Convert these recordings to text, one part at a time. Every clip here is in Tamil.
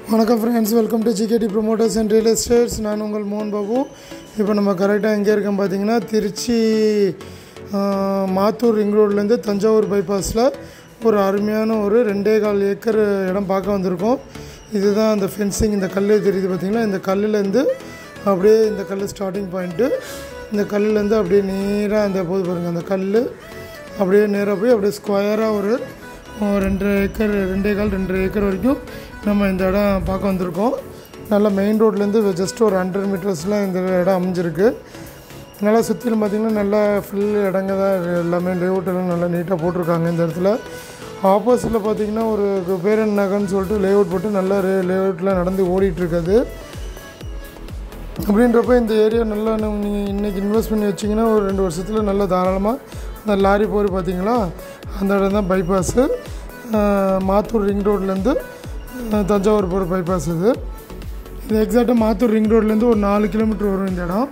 வணக்கம் friends welcome to GKD promoters and real estates நான் உங்கள் மோகன் பாபு இப்போ நம்ம கரெக்டாக எங்கே இருக்கோம் பார்த்தீங்கன்னா திருச்சி ஆஹ், மாத்தூர் ரிங் ரோட்லேருந்து தஞ்சாவூர் பைபாஸில் ஒரு அருமையான ஒரு ரெண்டே கால் ஏக்கர் இடம் பார்க்க வந்திருக்கோம் இதுதான் அந்த ஃபென்சிங் இந்த கல் தெரியுது பார்த்தீங்கன்னா இந்த கல்லுலேருந்து அப்படியே இந்த கல் ஸ்டார்டிங் பாயிண்ட்டு இந்த கல்லுலேருந்து அப்படியே நேராக அந்த போது பாருங்கள் அந்த கல் அப்படியே நேராக போய் அப்படியே ஸ்கொயராக ஒரு ஒரு ரெண்டரை ஏக்கர் ரெண்டே கால் ரெண்டரை ஏக்கர் வரைக்கும் நம்ம இந்த இடம் பார்க்க வந்திருக்கோம் நல்லா மெயின் ரோட்லேருந்து ஜஸ்ட் ஒரு ஹண்ட்ரட் மீட்டர்ஸில் இந்த இடம் அமைஞ்சிருக்கு நல்லா சுற்றிலும் பார்த்திங்கன்னா நல்லா ஃபுல் இடங்க தான் இது எல்லாமே லேஅவுட் எல்லாம் நல்லா நீட்டாக போட்டிருக்காங்க இந்த இடத்துல ஆப்போசிட்டில் பார்த்திங்கன்னா ஒரு பேரன் நகர்னு சொல்லிட்டு லேஅவுட் போட்டு நல்லா லேஅவுட்டில் நடந்து ஓடிட்டு இருக்குது அப்படின்றப்ப இந்த ஏரியா நல்லா நீங்கள் இன்றைக்கி இன்வெஸ்ட் பண்ணி வச்சிங்கன்னா ஒரு ரெண்டு வருஷத்தில் நல்லா தாராளமாக அந்த லாரி போர் பார்த்தீங்களா அந்த இடம் தான் பைபாஸு மாத்தூர் ரிங் ரோட்லேருந்து தஞ்சாவூர் போகிற பைபாஸ் இது இது எக்ஸாக்டாக மாத்தூர் ரிங் ரோட்லேருந்து ஒரு நாலு கிலோமீட்டர் வரும் இந்த இடம்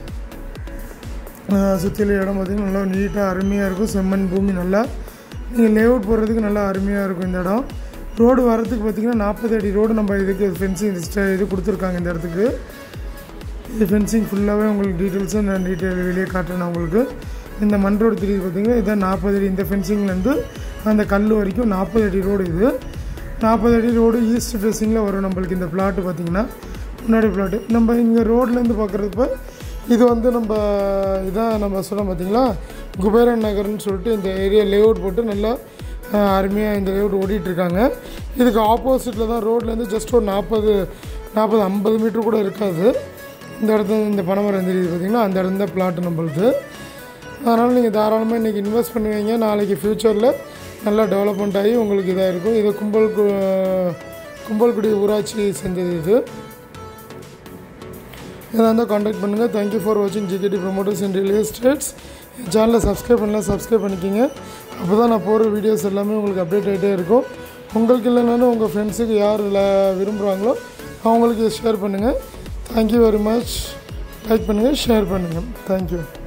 சுற்றில இடம் பார்த்திங்கன்னா நல்லா நீட்டாக அருமையாக இருக்கும் செம்மண் பூமி நல்லா நீங்கள் லேஅவுட் போடுறதுக்கு நல்லா அருமையாக இருக்கும் இந்த இடம் ரோடு வரதுக்கு பார்த்திங்கன்னா நாற்பது அடி ரோடு நம்ம இதுக்கு ஃபென்சிங் இது கொடுத்துருக்காங்க இந்த இடத்துக்கு இது ஃபென்சிங் ஃபுல்லாகவே உங்களுக்கு டீட்டெயில்ஸும் நான் டீட்டெயில் வெளியே காட்டுறேன் உங்களுக்கு இந்த மண் ரோடு தெரியுது பார்த்தீங்கன்னா இதான் நாற்பது அடி இந்த ஃபென்சிங்லேருந்து அந்த கல் வரைக்கும் நாற்பது அடி ரோடு இது நாற்பது அடி ரோடு ஈஸ்ட் ஃபேஸிங்கில் வரும் நம்மளுக்கு இந்த பிளாட்டு பார்த்தீங்கன்னா முன்னாடி பிளாட்டு நம்ம இங்கே ரோட்லேருந்து பார்க்குறப்ப இது வந்து நம்ம இதான் நம்ம சொல்ல பார்த்தீங்களா குபேரன் நகர்னு சொல்லிட்டு இந்த ஏரியா லேஅவுட் போட்டு நல்லா அஹ், அருமையாக இந்த லேஅவுட் ஓடிட்டுருக்காங்க இதுக்கு ஆப்போசிட்டில் தான் ரோட்லேருந்து ஜஸ்ட் ஒரு நாற்பது நாற்பது ஐம்பது மீட்டர் கூட இருக்காது இந்த இடத்துல இந்த பனைமரம் தெரியுது பார்த்தீங்கன்னா அந்த இடம் தான் பிளாட்டு நம்மளுக்கு அதனால் நீங்கள் தாராளமாக இன்றைக்கி இன்வெஸ்ட் பண்ணுவீங்க நாளைக்கு ஃப்யூச்சரில் நல்லா டெவலப்மெண்ட் ஆகி உங்களுக்கு இதாக இருக்கும் இது கும்பல் கு- கும்பல்குடி ஊராட்சி செஞ்சது இது இதாக இருந்தால் காண்டாக்ட் பண்ணுங்கள் தேங்க்யூ ஃபார் வாட்சிங் GKD promoters in real estates சேனலை சப்ஸ்கிரைப் பண்ணலாம் சப்ஸ்கிரைப் பண்ணிக்கிங்க அப்போ தான் நான் போகிற வீடியோஸ் எல்லாமே உங்களுக்கு அப்டேட் ஆகிட்டே இருக்கும் உங்களுக்கு இல்லைனாலும் உங்கள் ஃப்ரெண்ட்ஸுக்கு யார் இல்லை விரும்புகிறாங்களோ அவங்களுக்கு ஷேர் பண்ணுங்கள் தேங்க்யூ வெரி மச் லைக் பண்ணுங்கள் ஷேர் பண்ணுங்கள் தேங்க்யூ